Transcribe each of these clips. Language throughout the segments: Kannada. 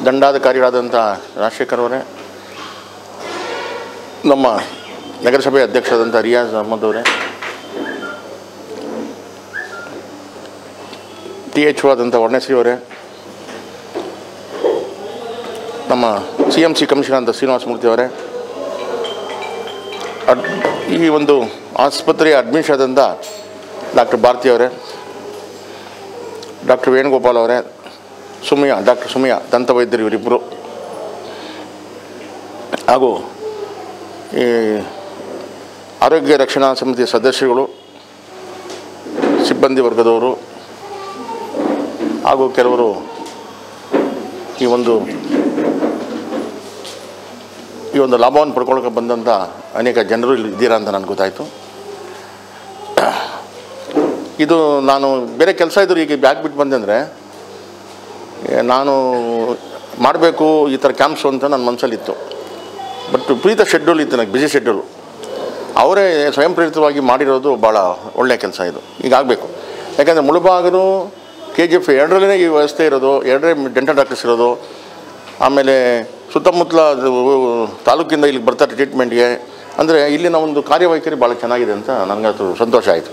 ದಂಡಾಧಿಕಾರಿಗಳಾದಂಥ ರಾಜಶೇಖರ್ ಅವರೇ ನಮ್ಮ ನಗರಸಭೆ ಅಧ್ಯಕ್ಷರಾದಂಥ ರಿಯಾಜ್ ಅಹಮದ್ ಅವರೇ ಟಿ ಎಚ್ ಒ ಆದಂಥ ವರ್ಣಶ್ರೀ ಅವರೇ ನಮ್ಮ ಸಿ ಎಮ್ ಸಿ ಕಮಿಷನರ್ ಅಂತ ಶ್ರೀನಿವಾಸ ಮೂರ್ತಿ ಅವರೇ ಅಡ್ ಈ ಒಂದು ಆಸ್ಪತ್ರೆಯ ಅಡ್ಮಿಷನ್ ಆದಂಥ ಡಾಕ್ಟರ್ ಭಾರತಿ ಅವರೇ ಡಾಕ್ಟರ್ ವೇಣುಗೋಪಾಲ್ ಅವರೇ ಸುಮಯ ಡಾಕ್ಟರ್ ಸುಮಯ ದಂತವೈದ್ಯರು ಇವರಿಬ್ಬರು ಹಾಗೂ ಈ ಆರೋಗ್ಯ ರಕ್ಷಣಾ ಸಮಿತಿಯ ಸದಸ್ಯರುಗಳು ಸಿಬ್ಬಂದಿ ವರ್ಗದವರು ಹಾಗೂ ಕೆಲವರು ಈ ಒಂದು ಈ ಒಂದು ಲಾಭವನ್ನು ಪಡ್ಕೊಳ್ಳೋಕೆ ಬಂದಂಥ ಅನೇಕ ಜನರು ಇಲ್ಲಿ ಇದ್ದೀರಾ ಅಂತ ನನಗೆ ಗೊತ್ತಾಯಿತು ಇದು ನಾನು ಬೇರೆ ಕೆಲಸ ಇದ್ರು ಈಗ ಬ್ಯಾಗ್ ಬಿಟ್ಟು ಬಂದೆ ಅಂದರೆ ನಾನು ಮಾಡಬೇಕು ಈ ಥರ ಕ್ಯಾಂಪ್ಸು ಅಂತ ನನ್ನ ಮನಸ್ಸಲ್ಲಿತ್ತು ಬಟ್ ಪ್ರೀತ ಶೆಡ್ಯೂಲ್ ಇತ್ತು ನನಗೆ ಬಿಸಿ ಶೆಡ್ಯೂಲು ಅವರೇ ಸ್ವಯಂ ಪ್ರೇರಿತವಾಗಿ ಮಾಡಿರೋದು ಭಾಳ ಒಳ್ಳೆಯ ಕೆಲಸ ಇದು ಈಗ ಆಗಬೇಕು ಯಾಕಂದರೆ ಮುಳುಬಾಗನು ಕೆ ಜಿ ಎಫ್ ಎರಡರಲ್ಲೇ ಈ ವ್ಯವಸ್ಥೆ ಇರೋದು ಎರಡರೇ ಡೆಂಟಲ್ ಡಾಕ್ಟರ್ಸ್ ಇರೋದು ಆಮೇಲೆ ಸುತ್ತಮುತ್ತಲ ಅದು ತಾಲೂಕಿಂದ ಇಲ್ಲಿಗೆ ಬರ್ತಾರೆ ಟ್ರೀಟ್ಮೆಂಟ್ಗೆ ಅಂದರೆ ಇಲ್ಲಿನ ಒಂದು ಕಾರ್ಯವೈಖರಿ ಭಾಳ ಚೆನ್ನಾಗಿದೆ ಅಂತ ನನಗೆ ಅದು ಸಂತೋಷ ಆಯಿತು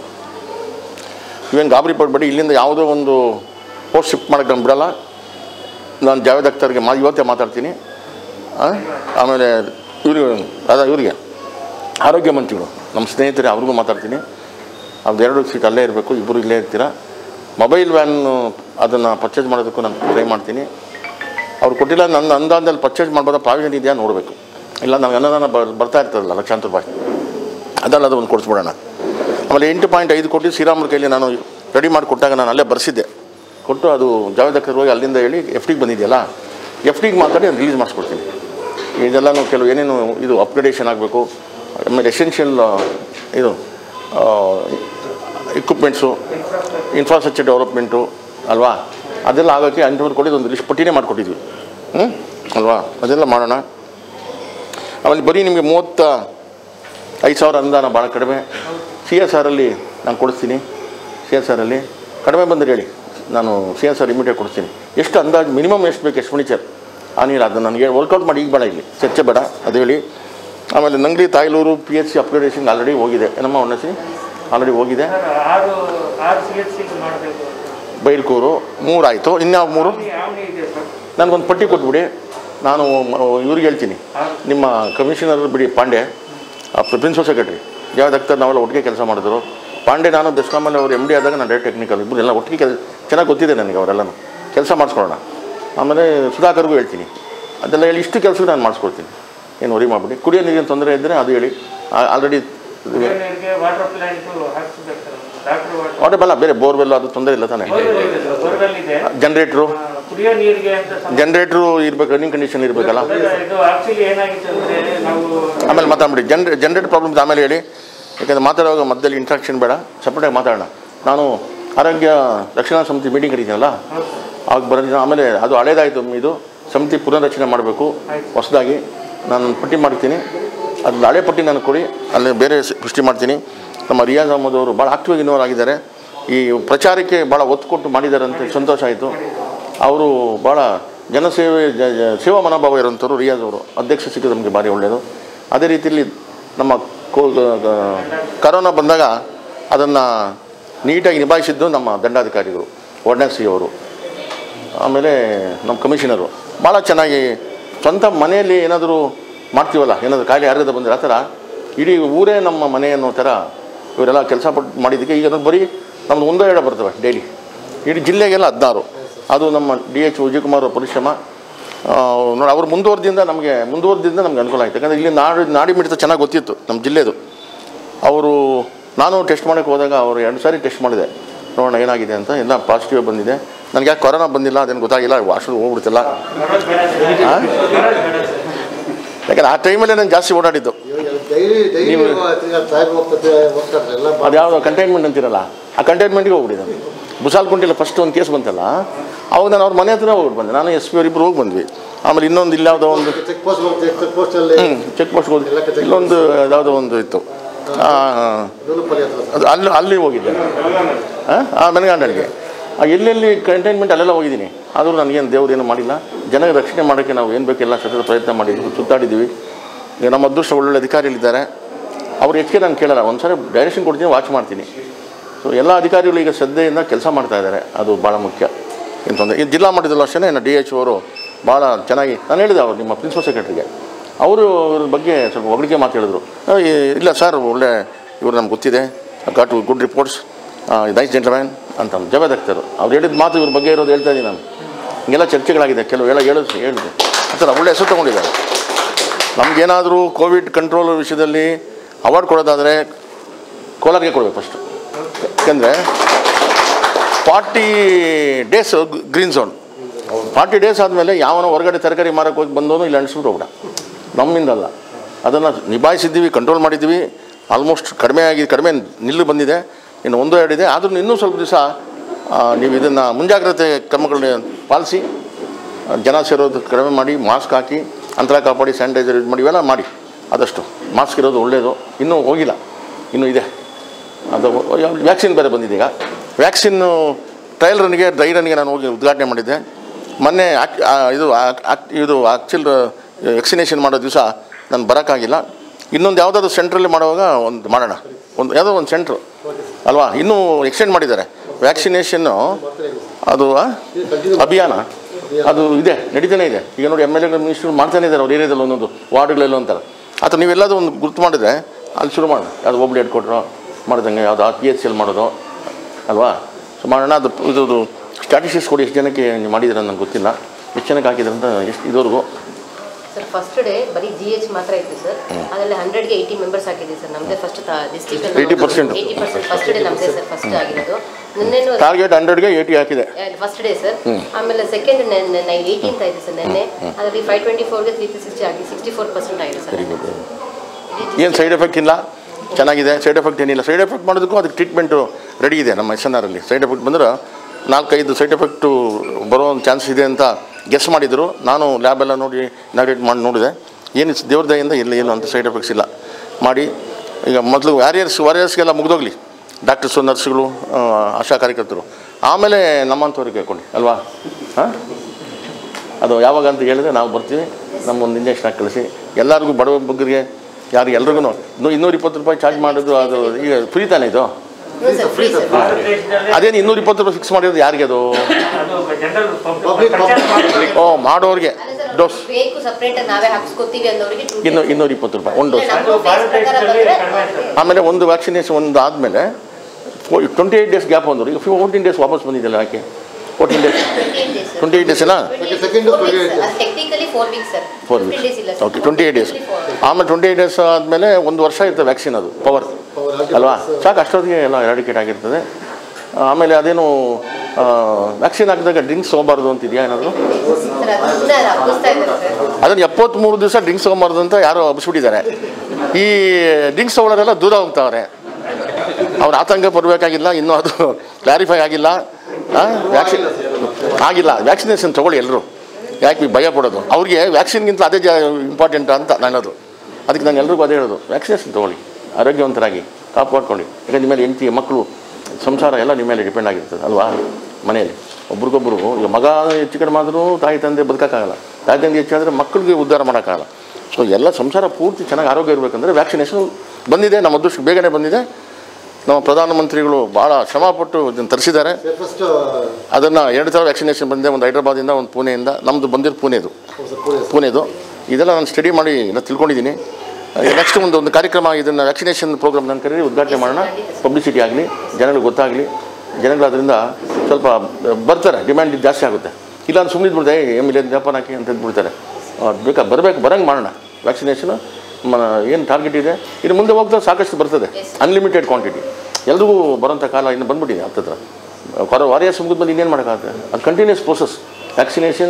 ಇವೇನು ಗಾಬರಿ ಪಡಬೇಡಿ ಇಲ್ಲಿಂದ ಯಾವುದೋ ಒಂದು ಪೋಸ್ಟ್ ಶಿಫ್ಟ್ ಮಾಡೋಕ್ಕೆ ನಾನು ಬಿಡಲ್ಲ ನಾನು ಜಾವೇದ್ ಅಖ್ತರ್ಗೆ ಮಾ ಇವತ್ತೇ ಮಾತಾಡ್ತೀನಿ ಆ? ಆಮೇಲೆ ಇವ್ರಿಗೆ ಅದ ಇವರಿಗೆ ಆರೋಗ್ಯ ಮಂತ್ರಿಗಳು ನಮ್ಮ ಸ್ನೇಹಿತರೆ ಅವ್ರಿಗೂ ಮಾತಾಡ್ತೀನಿ ಅದು ಎರಡು ಸೀಟ್ ಅಲ್ಲೇ ಇರಬೇಕು ಇಬ್ಬರು ಇಲ್ಲೇ ಇರ್ತೀರ ಮೊಬೈಲ್ ವ್ಯಾನು ಅದನ್ನು ಪರ್ಚೇಸ್ ಮಾಡೋದಕ್ಕೂ ನಾನು ಟ್ರೈ ಮಾಡ್ತೀನಿ ಅವ್ರು ಕೊಟ್ಟಿಲ್ಲ ನನ್ನ ಅಂದಾಜಲ್ಲಿ ಪರ್ಚೇಸ್ ಮಾಡ್ಬೋದಾ ಪ್ರಾವಿಷನ್ ಇದೆಯಾ ನೋಡಬೇಕು ಇಲ್ಲ ನನಗೆ ಅನ್ನದಾನ ಬ- ಬರ್ತಾ ಇರ್ತದಲ್ಲ ಲಕ್ಷಾಂತರ ರೂಪಾಯಿ ಅದಲ್ಲ ಅದು ಒಂದು ಕೊಡಿಸ್ಬಿಡೋಣ ಆಮೇಲೆ ಎಂಟು ಪಾಯಿಂಟ್ ಐದು ಕೋಟಿ ಶ್ರೀರಾಮರ ಕೈಲಿ ನಾನು ರೆಡಿ ಮಾಡಿ ಕೊಟ್ಟಾಗ ನಾನು ಅಲ್ಲೇ ಬರ್ಸಿದ್ದೆ ಕೊಟ್ಟು ಅದು ಜಾವೇದ್ ಅಖ್ತರ್ ಹೋಗಿ ಅಲ್ಲಿಂದ ಹೇಳಿ ಎಫ್ ಟಿಗೆ ಬಂದಿದೆಯಲ್ಲ ಎಫ್ ಟಿಗೆ ಮಾತಾಡಿ ಅದು ರಿಲೀಸ್ ಮಾಡಿಸ್ಕೊಡ್ತೀನಿ ಇದೆಲ್ಲನೂ ಕೆಲವು ಏನೇನು ಇದು ಅಪ್ಗ್ರೇಡೇಷನ್ ಆಗಬೇಕು ಆಮೇಲೆ ಎಸೆನ್ಷಿಯಲ್ ಇದು ಇಕ್ವಿಪ್ಮೆಂಟ್ಸು ಇನ್ಫ್ರಾಸ್ಟ್ರಕ್ಚರ್ ಡೆವಲಪ್ಮೆಂಟು ಅಲ್ವಾ ಅದೆಲ್ಲ ಆಗೋಕ್ಕೆ ಅಂಥವ್ರು ಕೊಟ್ಟಿದ್ದು ಒಂದು ಲಿಸ್ಟ್ ಪಟ್ಟಿನೇ ಮಾಡಿಕೊಟ್ಟಿದ್ವಿ ಹ್ಞೂ ಅಲ್ವಾ ಅದೆಲ್ಲ ಮಾಡೋಣ ಆಮೇಲೆ ಬರೀ ನಿಮಗೆ ಮೂವತ್ತ ಐದು ಸಾವಿರ ಅನುದಾನ ಭಾಳ ಕಡಿಮೆ ಸಿ ಎಸ್ ಆರಲ್ಲಿ ನಾನು ಕೊಡಿಸ್ತೀನಿ ಸಿ ಎಸ್ ಆರಲ್ಲಿ ಕಡಿಮೆ ಬಂದರೆ ಹೇಳಿ ನಾನು ಸಿ ಎಸ್ ಆರ್ ಇಮಿಡಿಯೇಟ್ ಕೊಡಿಸ್ತೀನಿ ಎಷ್ಟು ಅಂದಾಜು ಮಿನಿಮಮ್ ಎಷ್ಟು ಬೇಕು ಎಕ್ಸ್ಪೆಂಡಿಚರ್ ಆ ನೀರು ಅದು ನನಗೆ ವರ್ಕೌಟ್ ಮಾಡಿ ಈಗ ಬೇಡ ಇಲ್ಲಿ ಚರ್ಚೆ ಬೇಡ ಅದು ಹೇಳಿ ಆಮೇಲೆ ನಂಗಲಿ Tayluru P H C upgradation already ಹೋಗಿದೆ ಏನಮ್ಮ ಒನ್ನಸಿ ಆಲ್ರೆಡಿ ಹೋಗಿದೆ ಸರ್ ಆರು ಆರು ಸಿ ಎಚ್ ಸಿ ಮಾಡಬೇಕು ಬೈಲ್ಕೂರು ಮೂರು ಆಯಿತು ಇನ್ಯಾವ ಮೂರು ಯಾವನೇ ಇದೆ ಸರ್ ನನಗೊಂದು ಪಟ್ಟಿ ಕೊಟ್ಬಿಡಿ ನಾನು ಮ- ಇವ್ರಿಗೆ ಹೇಳ್ತೀನಿ ನಿಮ್ಮ ಕಮಿಷನರ್ ಬಿಡಿ ಪಾಂಡೆ ಪ್ರಿನ್ಸಿಪಲ್ ಸೆಕ್ರೆಟರಿ ಯಾವ್ದು ಅಖ್ತರ್ ನಾವೆಲ್ಲ ಒಟ್ಟಿಗೆ ಕೆಲಸ ಮಾಡಿದ್ರು ಪಾಂಡೆ ನಾನು ಬೆಸ್ಕಾಮಲ್ಲಿ ಅವ್ರು ಎಮ್ ಡಿ ಆದಾಗ ನಾನು ಡೈರೆಕ್ಟ್ ಟೆಕ್ನಿಕಲ್ ಇಬ್ಬರು ಎಲ್ಲ ಒಟ್ಟಿಗೆ ಕೆಲ್ ಚೆನ್ನಾಗಿ ಗೊತ್ತಿದೆ ನನಗೆ ಅವರೆಲ್ಲನೂ ಕೆಲಸ ಮಾಡಿಸ್ಕೊಳ್ಳೋಣ ಆಮೇಲೆ ಸುಧಾಕರ್ಗೂ ಹೇಳ್ತೀನಿ ಅದೆಲ್ಲ ಹೇಳಿ ಇಷ್ಟು ಕೆಲಸ ನಾನು ಮಾಡಿಸ್ಕೊಡ್ತೀನಿ ಏನು ವರಿ ಮಾಡಿಬಿಡಿ ಕುಡಿಯೋ ನೀರಿನ ತೊಂದರೆ ಇದ್ದರೆ ಅದು ಹೇಳಿ ಆಲ್ರೆಡಿ ಕುಡಿಯೋ ನೀರಿಗೆ ವಾಟರ್ ಪ್ಲಾಂಟ್ ಹಾಕ್ಸ್ಬೇಕು ಸರ್ ಡಾಕ್ಟರ್ ವಾಟರ್ ವಾಟರ್ ಬಲ್ಲ ಬೇರೆ ಬೋರ್ವೆಲ್ ಅದು ತೊಂದರೆ ಇಲ್ಲ ತಾನೇ ಬೋರ್ವೆಲ್ ಇದೆ ಸರ್ ಬೋರ್ವೆಲ್ ಇದೆ ಜನ್ರೇಟ್ರು ಆ, ಕುಡಿಯೋ ನೀರಿಗೆ ಅಂತ ಸಮ- ಜನ್ರೇಟ್ರು ಇರ್ಬೇಕು ರನ್ನಿಂಗ್ ಕಂಡೀಷನ್ ಇರಬೇಕಲ್ಲ ಸರ್, ಇದು ಆಕ್ಚುಲಿ ಏನಾಗಿತ್ತು ಅಂದ್ರೆ ನಾವು ಆಮೇಲೆ ಮಾತಾಡ್ಬಿಡಿ ಜನ್ ಜನರೇಟ್ ಪ್ರಾಬ್ಲಮ್ಸ್ ಆಮೇಲೆ ಹೇಳಿ ಯಾಕಂದರೆ ಮಾತಾಡುವಾಗ ಮಧ್ಯದಲ್ಲಿ ಇಂಟ್ರಾಕ್ಷನ್ ಬೇಡ ಸಪ್ರೇಟಾಗಿ ಮಾತಾಡೋಣ ನಾನು ಆರೋಗ್ಯ ರಕ್ಷಣಾ ಸಮಿತಿ ಮೀಟಿಂಗ್ ಕರೀತೀನಲ್ಲ ಆಗ ಬರೋದಿನ ಆಮೇಲೆ ಅದು ಹಳೇದಾಯಿತು ಇದು ಸಮಿತಿ ಪುನರ್ರಚನೆ ಮಾಡಬೇಕು ಹೊಸದಾಗಿ ನಾನು ಪಟ್ಟಿ ಮಾಡ್ತೀನಿ ಅದು ಹಳೆ ಪಟ್ಟಿ ನಾನು ಕೊಡಿ ಅಲ್ಲಿ ಬೇರೆ ಸ- ಸೃಷ್ಟಿ ಮಾಡ್ತೀನಿ ನಮ್ಮ ರಿಯಾಜ್ ಅಹಮದ್ ಅವರು ಭಾಳ ಆಕ್ಟಿವ್ ಇನ್ವಾಲ್ವ್ ಆಗಿದ್ದಾರೆ ಈ ಪ್ರಚಾರಕ್ಕೆ ಭಾಳ ಒತ್ತು ಕೊಟ್ಟು ಮಾಡಿದ್ದಾರೆ ಅಂತ ಸಂತೋಷ ಆಯಿತು ಅವರು ಭಾಳ ಜನಸೇವೆ ಜ ಜ- ಸೇವಾ ಮನೋಭಾವ ಇರೋಂಥವ್ರು ರಿಯಾಜ್ ಅವರು ಅಧ್ಯಕ್ಷ ಸಿಕ್ಕಿದ್ದು ನಮಗೆ ಭಾರಿ ಒಳ್ಳೆಯದು ಅದೇ ರೀತಿಯಲ್ಲಿ ನಮ್ಮ ಕೋ ಗ- ಗ- ಕರೋನಾ ಬಂದಾಗ ಅದನ್ನು ನೀಟಾಗಿ ನಿಭಾಯಿಸಿದ್ದು ನಮ್ಮ ದಂಡಾಧಿಕಾರಿಗಳು ವರ್ಣಸಿ ಅವರು ಆಮೇಲೆ ನಮ್ಮ ಕಮಿಷನರು ಭಾಳ ಚೆನ್ನಾಗಿ ಸ್ವಂತ ಮನೆಯಲ್ಲಿ ಏನಾದರೂ ಮಾಡ್ತೀವಲ್ಲ ಏನಾದರೂ ಕಾಯಿಲೆ ಆರೋಗ್ಯದ ಬಂದರೆ ಆ ಥರ ಇಡೀ ಊರೇ ನಮ್ಮ ಮನೆ ಅನ್ನೋ ಥರ ಇವರೆಲ್ಲ ಕೆಲಸ ಪಟ್ಟು ಮಾಡಿದ್ದಕ್ಕೆ ಈಗ ಅದು ಬರೀ ನಮ್ಮದು ಒಂದೋ ಎರಡು ಬರ್ತವೆ ಡೈಲಿ ಇಡೀ ಜಿಲ್ಲೆಗೆಲ್ಲ ಹದಿನಾರು ಅದು ನಮ್ಮ ಡಿ ಎಚ್ ವಿಜಯಕುಮಾರ್ ಅವ್ರ ಪರಿಶ್ರಮ ಆ, ನೋಡಿ ಅವ್ರು ಮುಂದುವರೆದಿಂದ ನಮಗೆ ಮುಂದುವರೆದಿಂದ ನಮ್ಗೆ ಅನುಕೂಲ ಆಯಿತು ಯಾಕಂದರೆ ಇಲ್ಲಿ ನಾಡಿ ನಾಡಿ ಮಿಡಿತ ಚೆನ್ನಾಗಿ ಗೊತ್ತಿತ್ತು ನಮ್ಮ ಜಿಲ್ಲೆದು ಅವರು ನಾನು ಟೆಸ್ಟ್ ಮಾಡೋಕ್ಕೆ ಹೋದಾಗ ಅವರು ಎರಡು ಸಾರಿ ಟೆಸ್ಟ್ ಮಾಡಿದೆ ನೋಡೋಣ ಏನಾಗಿದೆ ಅಂತ ಎಲ್ಲ ಪಾಸಿಟಿವ್ ಬಂದಿದೆ ನನಗೆ ಯಾಕೆ ಕೊರೋನಾ ಬಂದಿಲ್ಲ ಅದೇನು ಗೊತ್ತಾಗಿಲ್ಲ ವಾಶ್ರೂಮ್ ಹೋಗ್ಬಿಡ್ತಿಲ್ಲ ಬರೋದು ಬೇಡ ಸರ್. ಹಾಂ ಬರೋದು ಬೇಡ ಸರ್. ಯಾಕಂದ್ರೆ ಆ ಟೈಮಲ್ಲೇ ನಾನು ಜಾಸ್ತಿ ಓಡಾಡಿದ್ದು ಡೈಲಿ ಡೈಲಿ ನೀವು- ಸಾಹೇಬ್ ಹೋಗ್ತದೆ ಹೋಗ್ತಾರೆ ಎಲ್ಲ ಅದು ಯಾವುದು ಕಂಟೈನ್ಮೆಂಟ್ ಅಂತಿರಲ್ಲ ಆ ಕಂಟೈನ್ಮೆಂಟ್ಗೆ ಹೋಗ್ಬಿಟ್ಟಿದ್ದೆ ಬುಸಾಲ್ಕುಂಟಿಲ್ಲ ಫಸ್ಟ್ ಒಂದು ಕೇಸ್ ಬಂತಲ್ಲ ಅವಾಗ ನಾನು ಅವ್ರ ಮನೆ ಹತ್ರ ಹೋಗ್ಬಿಟ್ಟು ಬಂದೆ ನಾನು ಎಸ್ ಪಿ ಅವರಿಬ್ಬರು ಹೋಗಿ ಬಂದ್ವಿ ಆಮೇಲೆ ಇನ್ನೊಂದು ಇಲ್ಲಿ ಯಾವುದೋ ಒಂದು ಚೆಕ್ ಪೋಸ್ಟ್ ಚೆಕ್ ಪೋಸ್ಟ್ ಅಲ್ಲಿ ಹ್ಞೂ ಚೆಕ್ ಪೋಸ್ಟ್ ಹೋಗಿ ಇಲ್ಲೊಂದು ಯಾವುದೋ ಒಂದು ಇತ್ತು ಆ, ನೂಲುಪಲ್ಲಿ ಹತ್ರ ಅದು ಅಲ್ಲಿ ಅಲ್ಲಿ ಹೋಗಿದ್ದೆ ಹಾಂ ಆ ಮೆನಗಾಂಡಳಿಗೆ ಆ ಎಲ್ಲೆಲ್ಲಿ ಕಂಟೈನ್ಮೆಂಟ್ ಅಲ್ಲೆಲ್ಲ ಹೋಗಿದ್ದೀನಿ ಆದರೂ ನನಗೇನು ದೇವ್ರು ಏನು ಮಾಡಿಲ್ಲ ಜನರ ರಕ್ಷಣೆ ಮಾಡೋಕ್ಕೆ ನಾವು ಏನು ಬೇಕೆಲ್ಲ ಸತತ ಪ್ರಯತ್ನ ಮಾಡಿದ್ವಿ ಸುತ್ತಾಡಿದ್ದೀವಿ ಈಗ ನಮ್ಮ ಅದೃಷ್ಟ ಒಳ್ಳೊಳ್ಳೆ ಅಧಿಕಾರಿಗಳಿದ್ದಾರೆ ಅವ್ರು ಹೆಚ್ಚಿಗೆ ನಾನು ಕೇಳಲ್ಲ ಒಂದು ಸರಿ ಡೈರೆಕ್ಷನ್ ಕೊಡ್ತೀನಿ ವಾಚ್ ಮಾಡ್ತೀನಿ ಸೊ ಎಲ್ಲ ಅಧಿಕಾರಿಗಳು ಈಗ ಶ್ರದ್ಧೆಯಿಂದ ಕೆಲಸ ಮಾಡ್ತಾ ಇದ್ದಾರೆ ಅದು ಭಾಳ ಮುಖ್ಯ ಏನು ತೊಂದರೆ ಈ ಜಿಲ್ಲಾ ಮಟ್ಟದಲ್ಲೂ ಅಷ್ಟೇ ನಮ್ಮ ಡಿ ಎಚ್ ಅವರು ಭಾಳ ಚೆನ್ನಾಗಿ ನಾನು ಹೇಳಿದೆ ಅವರು ನಿಮ್ಮ ಪ್ರಿನ್ಸಿಪಲ್ ಸೆಕ್ರೆಟರಿಗೆ ಅವರು ಇವ್ರ ಬಗ್ಗೆ ಸ್ವಲ್ಪ ಹೊಗಳಿಕೆ ಮಾತು ಹೇಳಿದ್ರು ಆ, ಈ- ಇಲ್ಲ ಸರ್ ಒಳ್ಳೆ ಇವರು ನಮ್ಗೆ ಗೊತ್ತಿದೆ got good reports nice gentleman ಅಂತ ಜವಾದ್ ಆಗ್ತಾರೆ ಅವ್ರು ಹೇಳಿದ ಮಾತು ಇವ್ರ ಬಗ್ಗೆ ಇರೋದು ಹೇಳ್ತಾ ಇದ್ದೀನಿ ನಾನು ಹಿಂಗೆಲ್ಲ ಚರ್ಚೆಗಳಾಗಿದೆ ಕೆಲವು ಹೇಳ ಹೇಳಿದ್ರು ಹೇಳಿದೆ ಆ ಥರ ಒಳ್ಳೆ ಹೆಸರು ತೊಗೊಂಡಿದ್ದಾರೆ ನಮಗೇನಾದರೂ ಕೋವಿಡ್ ಕಂಟ್ರೋಲ್ ವಿಷಯದಲ್ಲಿ ಅವಾರ್ಡ್ ಕೊಡೋದಾದರೆ ಕೋಲಾರ್ಗೆ ಕೊಡಬೇಕು ಫಸ್ಟು ಯಾಕೆಂದರೆ forty days green zone forty days ಆದಮೇಲೆ ಯಾವನೋ ಹೊರಗಡೆ ತರಕಾರಿ ಮಾರಕ್ಕೆ ಹೋಗಿ ಬಂದವನು ಇಲ್ಲಿ ಅಣಿಸ್ಬಿಟ್ಟು ಹೋಗ್ಬಿಡ ನಮ್ಮಿಂದಲ್ಲ ಅದನ್ನು ನಿಭಾಯಿಸಿದ್ದೀವಿ ಕಂಟ್ರೋಲ್ ಮಾಡಿದ್ದೀವಿ ಆಲ್ಮೋಸ್ಟ್ ಕಡಿಮೆ ಆಗಿ ಕಡಿಮೆ ನಿಲ್ಲು ಬಂದಿದೆ ಇನ್ನು ಒಂದು ಎರಡು ಇದೆ ಆದ್ರೂ ಇನ್ನೂ ಸ್ವಲ್ಪ ದಿವಸ ನೀವು ಇದನ್ನು ಮುಂಜಾಗ್ರತೆ ಕ್ರಮಗಳನ್ನ ಪಾಲಿಸಿ ಜನ ಸೇರೋದು ಕಡಿಮೆ ಮಾಡಿ ಮಾಸ್ಕ್ ಹಾಕಿ ಅಂತರ ಕಾಪಾಡಿ ಸ್ಯಾನಿಟೈಸರ್ ಯೂಸ್ ಮಾಡಿ ಇವೆಲ್ಲ ಮಾಡಿ ಆದಷ್ಟು ಮಾಸ್ಕ್ ಇರೋದು ಒಳ್ಳೆಯದು ಇನ್ನೂ ಹೋಗಿಲ್ಲ ಇನ್ನೂ ಇದೆ ಅದು ವ್ಯಾಕ್ಸಿನ್ ಬೇರೆ ಬಂದಿದೆ ಈಗ ವ್ಯಾಕ್ಸಿನ್ನು ಟ್ರಯಲ್ ರನ್ಗೆ ಡ್ರೈ ರನ್ಗೆ ನಾನು ಹೋಗಿ ಉದ್ಘಾಟನೆ ಮಾಡಿದ್ದೆ ಮೊನ್ನೆ ಆಕ್- ಆ, ಇದು ಆಕ್- ಆಕ್- ಇದು ಆಕ್ಚುಲ್ ವ್ಯಾಕ್ಸಿನೇಷನ್ ಮಾಡೋ ದಿವಸ ನಾನು ಬರೋಕ್ಕಾಗಿಲ್ಲ ಇನ್ನೊಂದು ಯಾವುದಾದ್ರು ಸೆಂಟ್ರಲ್ಲಿ ಮಾಡುವಾಗ ಒಂದು ಮಾಡೋಣ ಒಂದು ಯಾವುದೋ ಒಂದು ಸೆಂಟ್ರು ಅಲ್ವಾ ಇನ್ನೂ ಎಕ್ಸ್ಟೆಂಡ್ ಮಾಡಿದ್ದಾರೆ ವ್ಯಾಕ್ಸಿನೇಷನ್ನು ಅದು ಆ, ಅಭಿಯಾನ ಅದು ಇದೆ ನಡೀತಾನೆ ಇದೆ ಈಗ ನೋಡಿ ಎಮ್ ಎಲ್ ಎ ಮಿನಿಸ್ಟ್ರು ಮಾಡ್ತಾನೆ ಇದ್ದಾರೆ ಅವ್ರ ಏರಿಯಾದಲ್ಲಿ ಒಂದೊಂದು ವಾರ್ಡ್ಗಳೆಲ್ಲ ಅಂತಾರೆ ಅಥವಾ ನೀವೆಲ್ಲದೂ ಒಂದು ಗುರ್ತು ಮಾಡಿದ್ರೆ ಅಲ್ಲಿ ಶುರು ಮಾಡೋಣ ಅದು ಹೋಬಳಿ ಹೆಡ್ ಕೊಟ್ಟರು ಮಾಡ್ದಂಗೆ ಯಾವುದು ಆ ಪಿ ಎಚ್ ಸಿ ಎಲ್ ಮಾಡೋದು ಅಲ್ವಾ ಸೊ ಮಾಡೋಣ ಅದು ಇದು ಸ್ಟ್ಯಾಟಿಸ್ಟಿಕ್ಸ್ ಕೊಡಿ ಎಷ್ಟು ಜನಕ್ಕೆ ನೀವು ಮಾಡಿದ್ದೀರ ನನಗೆ ಗೊತ್ತಿಲ್ಲ ಎಷ್ಟು ಜನಕ್ಕೆ ಹಾಕಿದ್ರೆ ಅಂತ ಎಷ್ಟು ಇದುವರೆಗೂ ಸರ್ ಫಸ್ಟ್ ಡೇ ಬರೀ ಜಿ ಎಚ್ ಮಾತ್ರ ಇತ್ತು ಸರ್ ಅದರಲ್ಲಿ ಹಂಡ್ರೆಡ್ಗೆ ಏಯ್ಟಿ ಮೆಂಬರ್ಸ್ ಹಾಕಿದ್ದೀವಿ ಸರ್ ನಮ್ಮದೇ first district 80% eighty percent first day ನಮ್ಮದೇ ಸರ್ ಫಸ್ಟ್ ಆಗಿರೋದು ನಿನ್ನೆನೂ ಟಾರ್ಗೆಟ್ ಹಂಡ್ರೆಡ್ಗೆ ಏಯ್ಟಿ ಹಾಕಿದೆ ಫಸ್ಟ್ ಡೇ ಸರ್ ಆಮೇಲೆ ಸೆಕೆಂಡ್ ಏಯ್ಟೀನ್ತ್ ಆಯಿತು ಸರ್ ನೆನ್ನೆ ಅದರಲ್ಲಿ ಫೈವ್ ಟ್ವೆಂಟಿ ಫೋರ್ಗೆ ತ್ರೀ ತ್ರೀ ಸಿಕ್ಸ್ಟಿ ಆಗಿ ಸಿಕ್ಸ್ಟಿ ಫೋರ್ ಪರ್ಸೆಂಟ್ ಆಗಿದೆ ಸರ್ ವೆರಿ ಗುಡ್ ಏನು ಸೈಡ್ ಎಫೆಕ್ಟ್ ಇಲ್ಲ ಚೆನ್ನಾಗಿದೆ ಸೈಡ್ ಎಫೆಕ್ಟ್ ಏನಿಲ್ಲ ಸೈಡ್ ಎಫೆಕ್ಟ್ ಮಾಡೋದಕ್ಕೂ ಅದಕ್ಕೆ ಟ್ರೀಟ್ಮೆಂಟು ರೆಡಿ ಇದೆ ನಮ್ಮ ಎಸ್ ಎನ್ ಆರಲ್ಲಿ ಸೈಡ್ ಎಫೆಕ್ಟ್ ಬಂದ್ರೆ ನಾಲ್ಕೈದು ಸೈಡ್ ಎಫೆಕ್ಟು ಬರೋ ಒಂದು ಚಾನ್ಸ್ ಇದೆ ಅಂತ ಗೆಸ್ ಮಾಡಿದರು ನಾನು ಲ್ಯಾಬೆಲ್ಲ ನೋಡಿ ಇನಾಗ್ರೇಟ್ ಮಾಡಿ ನೋಡಿದೆ ಏನು ದೇವ್ರ ದಯೆಯಿಂದ ಇಲ್ಲ ಏನು ಅಂತ ಸೈಡ್ ಎಫೆಕ್ಟ್ಸ್ ಇಲ್ಲ ಮಾಡಿ ಈಗ ಮೊದಲು ವ್ಯಾರಿಯರ್ಸ್ ವಾರಿಯರ್ಸ್ಗೆಲ್ಲ ಮುಗ್ದೋಗ್ಲಿ ಡಾಕ್ಟರ್ಸು ನರ್ಸ್ಗಳು ಆ, ಆಶಾ ಕಾರ್ಯಕರ್ತರು ಆಮೇಲೆ ನಮ್ಮಂಥವ್ರಿಗೆ ಕೊಡಿ ಅಲ್ವಾ ಹಾಂ ಅದು ಯಾವಾಗ ಅಂತ ಹೇಳಿದ್ರೆ ನಾವು ಬರ್ತೀವಿ ನಮ್ಮೊಂದು ಇಂಜೆಕ್ಷನ್ ಹಾಕಿ ಕಳಿಸಿ ಎಲ್ಲರಿಗೂ ಬಡವ ಬಗ್ಗರಿಗೆ ಯಾರು ಎಲ್ರಿಗೂ ಇನ್ನೂರ ಇಪ್ಪತ್ತು ರೂಪಾಯಿ ಚಾರ್ಜ್ ಮಾಡೋದು ಅದು ಈಗ ಫ್ರೀ ತಾನೇ ಇದು ಸರ್ ಫ್ರೀ ಸರ್ ಭಾರತ ದೇಶದಲ್ಲಿ ಅದೇನು ಇನ್ನೂರ ಇಪ್ಪತ್ತು ರೂಪಾಯಿ ಫಿಕ್ಸ್ ಮಾಡಿರೋದು ಯಾರಿಗೆ ಅದು ಅದು ಜನರಲ್ Public- ಪಬ್ಲಿಕ್ ಓ ಮಾಡೋರಿಗೆ ಡೋಸ್ ಬೇಕು ಸಪ್ರೇಟ್ ಆಗಿ ನಾವೇ ಹಾಕ್ಸ್ಕೊತೀವಿ ಅನ್ನೋರಿಗೆ two ಇನ್ನು days. ಇನ್ನೂರ ಇಪ್ಪತ್ತು ರೂಪಾಯಿ ಒಂದು ಡೋಸ್ ನಮ್ಮ ಅದು ಭಾರತ face ಪ್ರಕಾರ ದೇಶದಲ್ಲಿ ಬಂದ್ರೆ ಕಡಿಮೆ ಆಗ್ತದೆ. ಆಮೇಲೆ ಒಂದು ವ್ಯಾಕ್ಸಿನೇಷನ್ ಒಂದು ಆದಮೇಲೆ ಟ್ವೆಂಟಿ ಏಯ್ಟ್ ಡೇಸ್ ಗ್ಯಾಪ್ ಬಂದರು ಈಗ ಫೋರ್ಟೀನ್ ಡೇಸ್ ವಾಪಸ್ ಬಂದಿದ್ದಲ್ಲ ಯಾಕೆ fourteen days 28 days, sir. 28 days ಅಲ್ಲ? 28 Second four weeks, 28 sir. ಅದು technically four weeks, sir. Four 15 days ಇಲ್ಲ, weeks sir. Okay twenty eight days Technically four weeks. ಆಮೇಲೆ ಟ್ವೆಂಟಿ ಏಯ್ಟ್ ಡೇಸ್ ಆದಮೇಲೆ ಒಂದು ವರ್ಷ ಇರ್ತದೆ ವ್ಯಾಕ್ಸಿನ್ ಅದು ಪವರ್ Power ಆಗಿ ಅಲ್ವಾ ಸರ್. ಸಾಕು ಅಷ್ಟೊತ್ತಿಗೆ ಎಲ್ಲ ಎರಾಡಿಕೇಟ್ ಆಗಿರ್ತದೆ ಆಮೇಲೆ ಅದೇನು ವ್ಯಾಕ್ಸಿನ್ ಹಾಕಿದಾಗ ಡ್ರಿಂಕ್ಸ್ ತೊಗೊಬಾರ್ದು ಅಂತಿದೆಯಾ ಏನಾದರೂ Sir, ಅದನ್ನ ಹಬ್ಬಿಸ್ತಾ ಇದ್ದಾರೆ, sir. ಅದನ್ನು ಎಪ್ಪತ್ತ್ಮೂರು ದಿವಸ ಡ್ರಿಂಕ್ಸ್ ತೊಗೊಬಾರ್ದು ಅಂತ ಯಾರೋ ಹಬ್ಬಿಸ್ಬಿಟ್ಟಿದ್ದಾರೆ ಈ ಡ್ರಿಂಕ್ಸ್ ತೊಗೊಳೋರೆಲ್ಲ ದೂರ ಹೋಗ್ತಾವ್ರೆ ಅವ್ರು ಆತಂಕ ಪಡಬೇಕಾಗಿಲ್ಲ ಇನ್ನೂ ಅದು ಕ್ಲಾರಿಫೈ ಆಗಿಲ್ಲ ವ್ಯಾಕ್ಸಿನ್ ಆಗಿಲ್ಲ ವ್ಯಾಕ್ಸಿನೇಷನ್ ತೊಗೊಳ್ಳಿ ಎಲ್ಲರೂ ಯಾಕೆ ಭಯ ಪಡೋದು ಅವ್ರಿಗೆ ವ್ಯಾಕ್ಸಿನ್ಗಿಂತ ಅದೇ ಜ ಇಂಪಾರ್ಟೆಂಟ್ ಅಂತ ನನ್ನದು ಅದಕ್ಕೆ ನಾನು ಎಲ್ರಿಗೂ ಅದೇ ಹೇಳೋದು ವ್ಯಾಕ್ಸಿನೇಷನ್ ತೊಗೊಳ್ಳಿ ಆರೋಗ್ಯವಂತರಾಗಿ ಕಾಪಾಡ್ಕೊಳ್ಳಿ ಯಾಕಂದ್ರೆ ನಿಮ್ಮ ಮೇಲೆ ಹೆಂಡತಿ ಮಕ್ಕಳು ಸಂಸಾರ ಎಲ್ಲ ನಿಮ್ಮ ಮೇಲೆ ಡಿಪೆಂಡ್ ಆಗಿರ್ತದೆ ಅಲ್ವಾ ಮನೆಯಲ್ಲಿ ಒಬ್ರಿಗೊಬ್ರು ಈಗ ಮಗ ಹೆಚ್ಚು ಕಡಿಮೆ ಆದರೂ ತಾಯಿ ತಂದೆ ಬದುಕೋಕ್ಕಾಗಲ್ಲ ತಾಯಿ ತಂದೆ ಹೆಚ್ಚಾದರೆ ಮಕ್ಕಳಿಗೆ ಉದ್ಧಾರ ಮಾಡೋಕ್ಕಾಗಲ್ಲ ಸೊ ಎಲ್ಲ ಸಂಸಾರ ಪೂರ್ತಿ ಚೆನ್ನಾಗಿ ಆರೋಗ್ಯ ಇರಬೇಕಂದ್ರೆ ವ್ಯಾಕ್ಸಿನೇಷನ್ ಬಂದಿದೆ ನಮ್ಮ ಅದೃಷ್ಟ ಬೇಗನೆ ಬಂದಿದೆ ನಮ್ಮ ಪ್ರಧಾನಮಂತ್ರಿಗಳು ಭಾಳ ಶ್ರಮಪಟ್ಟು ಇದನ್ನು ತರಿಸಿದ್ದಾರೆ ಸೇಫೆಸ್ಟ್ ಅದನ್ನು ಎರಡು ಥರ ವ್ಯಾಕ್ಸಿನೇಷನ್ ಬಂದಿದೆ ಒಂದು ಹೈದ್ರಾಬಾದಿಂದ ಒಂದು ಪುಣೆಯಿಂದ ನಮ್ಮದು ಬಂದಿದ್ದು ಪುಣೆದು ಪುಣೆದು ಇದೆಲ್ಲ ನಾನು ಸ್ಟಡಿ ಮಾಡಿ ಎಲ್ಲ ತಿಳ್ಕೊಂಡಿದ್ದೀನಿ ನೆಕ್ಸ್ಟ್ ಒಂದು ಒಂದು ಕಾರ್ಯಕ್ರಮ ಇದನ್ನು ವ್ಯಾಕ್ಸಿನೇಷನ್ ಪ್ರೋಗ್ರಾಮ್ ನಾನು ಕರೀರಿ ಉದ್ಘಾಟನೆ ಮಾಡೋಣ ಪಬ್ಲಿಸಿಟಿ ಆಗಲಿ ಜನಗಳಿಗೆ ಗೊತ್ತಾಗಲಿ ಜನಗಳು ಅದರಿಂದ ಸ್ವಲ್ಪ ಬರ್ತಾರೆ ಡಿಮ್ಯಾಂಡ್ ಜಾಸ್ತಿ ಆಗುತ್ತೆ ಇಲ್ಲ ಅಂತ ಸುಮ್ಮನೆ ಬಿಡ್ದೆ ಎಮ್ ಎಲ್ ಜಪಾನ್ ಹಾಕಿ ಅಂತ ಅಂದ್ಬಿಡ್ತಾರೆ ಅದು ಬೇಕಾ ಬರಬೇಕು ಬರಂಗೆ ಮಾಡೋಣ ವ್ಯಾಕ್ಸಿನೇಷನು ಏನು ಟಾರ್ಗೆಟ್ ಇದೆ ಇನ್ನು ಮುಂದೆ ಹೋಗ್ತಾ ಸಾಕಷ್ಟು ಬರ್ತದೆ ಅನ್ಲಿಮಿಟೆಡ್ ಕ್ವಾಂಟಿಟಿ ಎಲ್ರಿಗೂ ಬರೋಂಥ ಕಾಲ ಇನ್ನು ಬಂದ್ಬಿಟ್ಟಿದೆ ಹತ್ತತ್ರ ಹೊರ ವಾರಿಯರ್ಸ್ ಮುಗಿದ ಮೇಲೆ ಇನ್ನೇನು ಮಾಡೋಕ್ಕಾಗುತ್ತೆ ಅದು continuous process vaccination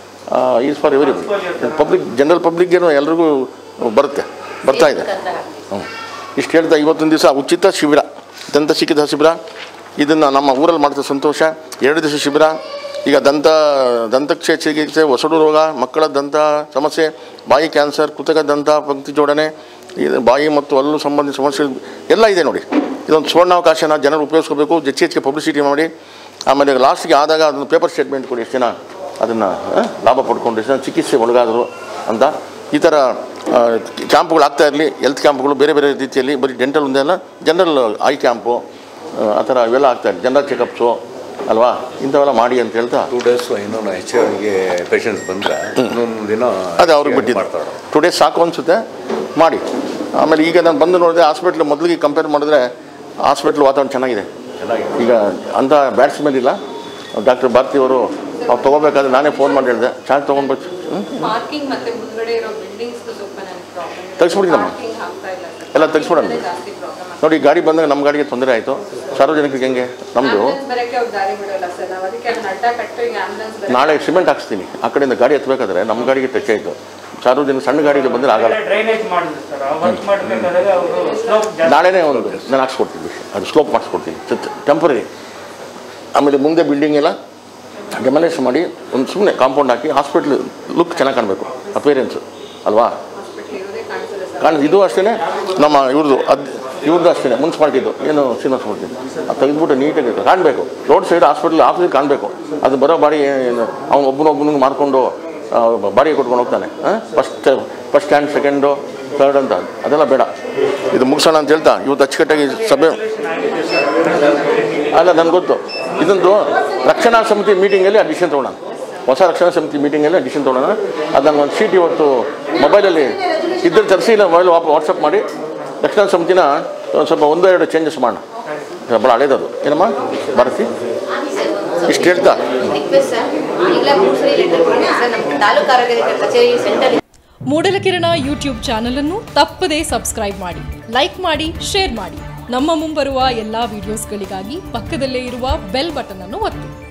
is for every public general ಪಬ್ಲಿಕ್ಗೇನು ಎಲ್ರಿಗೂ ಬರುತ್ತೆ ಬರ್ತಾ ಇದೆ ಮುಖಾಂತರ ಹಾಕ್ತೀವಿ. ಹ್ಞೂ ಇಷ್ಟು ಹೇಳ್ತಾ ಇವತ್ತೊಂದು ದಿವಸ ಉಚಿತ ಶಿಬಿರ ದಂತ ಚಿಕಿತ್ಸಾ ಶಿಬಿರ ಇದನ್ನು ನಮ್ಮ ಊರಲ್ಲಿ ಮಾಡ್ತಾ ಸಂತೋಷ ಎರಡು ದಿವಸ ಶಿಬಿರ ಈಗ ದಂತ ದಂತಕ್ಷ ಚಿಕಿತ್ಸೆ ಹೊಸಡು ರೋಗ ಮಕ್ಕಳ ದಂತ ಸಮಸ್ಯೆ ಬಾಯಿ ಕ್ಯಾನ್ಸರ್ ಕೃತಕ ದಂತ ಪಂಕ್ತಿ ಜೋಡಣೆ ಇದು ಬಾಯಿ ಮತ್ತು ಹಲ್ಲು ಸಂಬಂಧಿತ ಸಮಸ್ಯೆ ಎಲ್ಲ ಇದೆ ನೋಡಿ ಇದೊಂದು ಸುವರ್ಣಾವಕಾಶನ ಜನರು ಉಪಯೋಗಿಸ್ಕೋಬೇಕು ಹೆಚ್ಚು ಹೆಚ್ಚಿಗೆ ಪಬ್ಲಿಸಿಟಿ ಮಾಡಿ ಆಮೇಲೆ ಲಾಸ್ಟ್ಗೆ ಆದಾಗ ಅದನ್ನು ಪೇಪರ್ ಸ್ಟೇಟ್ಮೆಂಟ್ ಕೊಡಿ ಎಷ್ಟು ಜನ ಅದನ್ನು ಲಾಭ ಪಡ್ಕೊಂಡು ಎಷ್ಟು ಜನ ಚಿಕಿತ್ಸೆ ಒಳಗಾದರು ಅಂತ ಈ ಥರ ಆ, ಕ್ಯಾಂಪ್ಗಳು ಆಗ್ತಾ ಇರಲಿ ಹೆಲ್ತ್ ಕ್ಯಾಂಪ್ಗಳು ಬೇರೆ ಬೇರೆ ರೀತಿಯಲ್ಲಿ ಬರೀ ಡೆಂಟಲ್ ಒಂದೇ ಅಲ್ಲ ಜನರಲ್ ಐ ಕ್ಯಾಂಪು ಆ, ಆ ಥರ ಇವೆಲ್ಲ ಆಗ್ತಾ ಇದೆ ಜನರಲ್ ಚೆಕಪ್ಸು ಅಲ್ವಾ ಇಂಥವೆಲ್ಲ ಮಾಡಿ ಅಂತ ಹೇಳ್ತಾ ಟೂ ಡೇಸ್ ಇನ್ನೊಂದು ಎಚ್ ಐಗೆ ಪೇಷಂಟ್ಸ್ ಬಂದರೆ ಇನ್ನೊಂದು ದಿನ ಅದೇ ಅವ್ರಿಗೆ ಬಿಟ್ಟಿದ್ದು ಮಾಡ್ತಾರೆ ಟು ಡೇಸ್ ಸಾಕು ಅನಿಸುತ್ತೆ ಮಾಡಿ ಆಮೇಲೆ ಈಗ ನಾನು ಬಂದು ನೋಡಿದೆ ಹಾಸ್ಪಿಟ್ಲ್ ಮೊದಲಿಗೆ ಕಂಪೇರ್ ಮಾಡಿದ್ರೆ ಹಾಸ್ಪಿಟ್ಲ್ ವಾತಾವರಣ ಚೆನ್ನಾಗಿದೆ ಚೆನ್ನಾಗಿದೆ ಈಗ ಅಂಥ ಬ್ಯಾಟ್ಸ್ಮನ್ ಇಲ್ಲ ಡಾಕ್ಟರ್ ಭಾರತಿ ಅವರು ಅವ್ರು ತೊಗೋಬೇಕಾದ್ರೆ ನಾನೇ ಫೋನ್ ಮಾಡಿ ಹೇಳಿದೆ ಚಾರ್ಜ್ ತೊಗೊಂಡ್ಬೇಕು ಪಾರ್ಕಿಂಗ್ ಮತ್ತೆ ಮುಂದ್ಗಡೆ ಇರೋ ಬಿಲ್ಡಿಂಗ್ಸ್ ಸ್ವಲ್ಪ ನನಗೆ ಪ್ರಾಬ್ಲಮ್ ತೆಗ್ಸ್ಬಿಟ್ಟಿದ್ದಮ್ಮ. ಪಾರ್ಕಿಂಗ್ ಆಗ್ತಾ ಇಲ್ಲ ಸರ್ ಎಲ್ಲ ತೆಗ್ಸ್ಬಿಡೋಣ. ಅದೇ ಜಾಸ್ತಿ ಪ್ರಾಬ್ಲಮ್ ನೋಡಿ ಈ ಗಾಡಿ ಬಂದಾಗ ನಮ್ಮ ಗಾಡಿಗೆ ತೊಂದರೆ ಆಯಿತು ಸಾರ್ವಜನಿಕರಿಗೆ ಹೆಂಗೆ ನಮ್ಮದು ಆಂಬುಲೆನ್ಸ್ ಬರಕ್ಕೆ ಅವ್ರು ದಾರಿ ಬಿಡೋಲ್ಲ ಸರ್ ನಾವು ಅದಕ್ಕೆ ಅದನ್ನ ಅಡ್ಡ ಕಟ್ಟು ಈಗ ಆಂಬುಲೆನ್ಸ್ ಬರಕ್ಕೆ ನಾಳೆ ಸಿಮೆಂಟ್ ಹಾಕ್ಸ್ತೀನಿ ಆ ಕಡೆಯಿಂದ ಗಾಡಿ ಎತ್ತಬೇಕಾದ್ರೆ ನಮ್ಮ ಗಾಡಿಗೆ ಟಚ್ ಆಯಿತು ಸಾರ್ವಜನಿಕ ಸಣ್ಣ ಗಾಡಿಗೆ ಬಂದರೆ ಆಗಲ್ಲ ಡ್ರೈನೇಜ್ ಮಾಡಿದ್ರು ಸರ್ ವರ್ಕ್ ಮಾಡಬೇಕಾದಾಗ ಅವರು ಸ್ಲೋಪ್ ಜಾಸ್ತಿ ನಾಳೆನೇ ಒಂದು ನಾನು ಹಾಕ್ಸ್ಕೊಡ್ತೀನಿ ಅದು ಸ್ಲೋಪ್ ಮಾಡಿಸ್ಕೊಡ್ತೀನಿ ಟೆಂಪರರಿ ಆಮೇಲೆ ಮುಂದೆ ಬಿಲ್ಡಿಂಗ್ ಎಲ್ಲ ಡೆಮಲೇಷ್ ಮಾಡಿ ಒಂದು ಸುಮ್ಮನೆ ಕಾಂಪೌಂಡ್ ಹಾಕಿ ಹಾಸ್ಪಿಟ್ಲ್ ಲುಕ್ ಚೆನ್ನಾಗಿ ಕಾಣಬೇಕು ಅಪೇರೆನ್ಸು ಅಲ್ವಾ ಹಾಸ್ಪಿಟ್ಲ್ ಇರೋದೇ ಕಾಣಿಸಲ್ಲ ಸರ್ ಕಾಣ ಇದು ಅಷ್ಟೇ ನಮ್ಮ ಇವ್ರದ್ದು ಅದು ಇವ್ರದ್ದು ಅಷ್ಟೇ ಮುನ್ಸಿಪಾಲ್ಟಿದು ಏನು ಶ್ರೀನಿವಾಸ ಮೂರ್ತಿ ಅದು ತೆಗೆದ್ಬಿಟ್ಟು ನೀಟಾಗಿ ಕಾಣಬೇಕು ರೋಡ್ ಸೈಡ್ ಹಾಸ್ಪಿಟ್ಲ್ ಆಫೀಸಿಗೆ ಕಾಣಬೇಕು ಅದು ಬರೋ ಬಾಡಿ ಏನು ಅವ್ನು ಒಬ್ಬನೊಬ್ಬನಿಗೆ ಮಾರ್ಕೊಂಡು ಬಾಡಿಗೆ ಕೊಟ್ಕೊಂಡು ಹೋಗ್ತಾನೆ first first stand second third ಅಂತ ಅದೆಲ್ಲ ಬೇಡ ಇದು ಮುಗಿಸೋಣ ಅಂತ ಹೇಳ್ತಾ ಇವತ್ತು ಅಚ್ಚುಕಟ್ಟಾಗಿ ಸಭೆ ಅಲ್ಲ ನನಗೆ ಗೊತ್ತು ಇದೊಂದು ರಕ್ಷಣಾ ಸಮಿತಿ ಮೀಟಿಂಗಲ್ಲಿ ಆ ಡಿಸಿಷನ್ ತೊಗೊಳ್ಳೋಣ ಹೊಸ ರಕ್ಷಣಾ ಸಮಿತಿ ಮೀಟಿಂಗಲ್ಲಿ ಆ ಡಿಸಿಷನ್ ತೊಗೊಳ್ಳೋಣ ಅದು ನಂಗೆ ಒಂದು ಶೀಟ್ ಇವತ್ತು ಮೊಬೈಲಲ್ಲಿ ಇದ್ರ ತರಿಸಿ ಇಲ್ಲ ಮೊಬೈಲ್ ವಾಪ ವಾಟ್ಸಪ್ ಮಾಡಿ ರಕ್ಷಣಾ ಸಮಿತಿನ ಒಂದು ಸ್ವಲ್ಪ ಒಂದು ಎರಡು ಚೇಂಜಸ್ ಮಾಡೋಣ ಭಾಳ ಹಳೇದದು ಏನಮ್ಮ ಭಾರತಿ ಇಷ್ಟು ಹೇಳ್ತಾ ರಿಕ್ವೆಸ್ಟ್ ಸರ್ ಈಗಲೇ ಮೂರು ಸರಿ ಲೆಟರ್ ಕೊಟ್ಟಿದ್ದೀನಿ ಸರ್ ನಮ್ಮ ತಾಲೂಕು ಆರೋಗ್ಯ ಕಚೇರಿ ಸೆಂಟರ್ ಮೂಡಲಕಿರಣ ಯೂಟ್ಯೂಬ್ ಚಾನಲ್ ಅನ್ನು ತಪ್ಪದೇ ಸಬ್ಸ್ಕ್ರೈಬ್ ಮಾಡಿ ಲೈಕ್ ಮಾಡಿ ಶೇರ್ ಮಾಡಿ ನಮ್ಮ ಮುಂಬರುವ ಎಲ್ಲಾ ವಿಡಿಯೋಸ್ಗಳಿಗಾಗಿ ಪಕ್ಕದಲ್ಲೇ ಇರುವ ಬೆಲ್ ಬಟನ್ ಅನ್ನು ಒತ್ತಿ